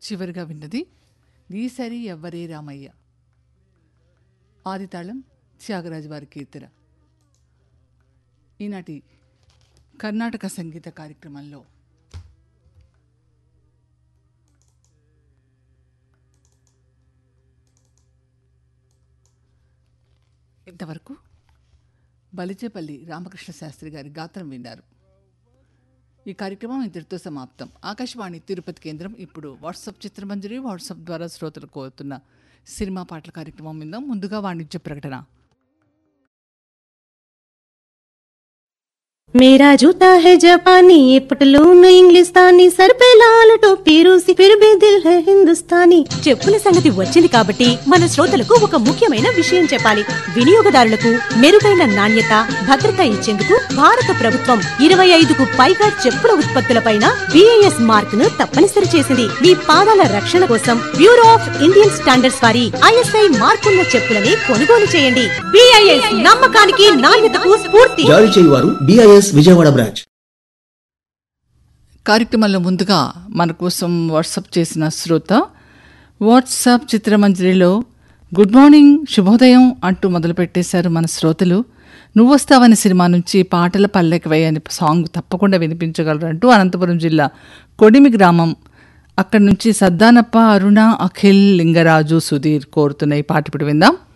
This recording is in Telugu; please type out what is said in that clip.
చివరిగా విన్నది నీసరి ఎవ్వరే రామయ్య ఆదితాళం త్యాగరాజు వారి కీర్తన ఈనాటి కర్ణాటక సంగీత కార్యక్రమంలో ఇంతవరకు బలిచేపల్లి రామకృష్ణ శాస్త్రి గారి గాత్రం విన్నారు ఈ కార్యక్రమం ఇంతటితో సమాప్తం ఆకాశవాణి తిరుపతి కేంద్రం ఇప్పుడు వాట్సాప్ చిత్రమంజరి వాట్సాప్ ద్వారా శ్రోతలు కోరుతున్న సినిమా పాటల కార్యక్రమం విందాం ముందుగా వాణిజ్య ప్రకటన मेरा जूता है जापानी ये पटलून इंग्लिस्तानी सर पे लाल टोपी रूसी फिर भी दिल है हिंदुस्तानी చెప్పుల సంగతి వచ్చింది కాబట్టి మన శ్రోతలకు ఒక ముఖ్యమైన విషయం చెప్పాలి వినియోగదారులకు మెరుగైన నాణ్యత భద్రత ఇచ్చేందుకు భారత ప్రభుత్వం ఇరవై ఐదుకు పైగా చెప్పుల ఉత్పత్తులపైన బిఐఎస్ మార్క్ ను తప్పనిసరి చేసింది మీ పాదాల రక్షణ కోసం బ్యూరో ఆఫ్ ఇండియన్ స్టాండర్డ్స్ వారి ఐఎస్ఐ మార్కున్న చెప్పులని కొనుగోలు చేయండి బిఐఎస్ నమ్మకానికి నాణ్యతకు స్ఫూర్తి జారీ చేయువారు బిఐఎస్ విజయవాడ బ్రాంచ్ కార్యక్రమంలో ముందుగా మన కోసం వాట్సాప్ చేసిన శ్రోత వాట్సాప్ చిత్రమంజరిలో గుడ్ మార్నింగ్ శుభోదయం అంటూ మొదలుపెట్టేశారు మన శ్రోతలు నువ్వు వస్తావని సినిమా నుంచి పాటల పల్లెకి అనే సాంగ్ తప్పకుండా వినిపించగలరు అంటూ అనంతపురం జిల్లా కొడిమి గ్రామం అక్కడి నుంచి సద్దానప్ప అరుణ అఖిల్ లింగరాజు సుధీర్ కోరుతున్న ఈ పాట ఇప్పుడు విందాం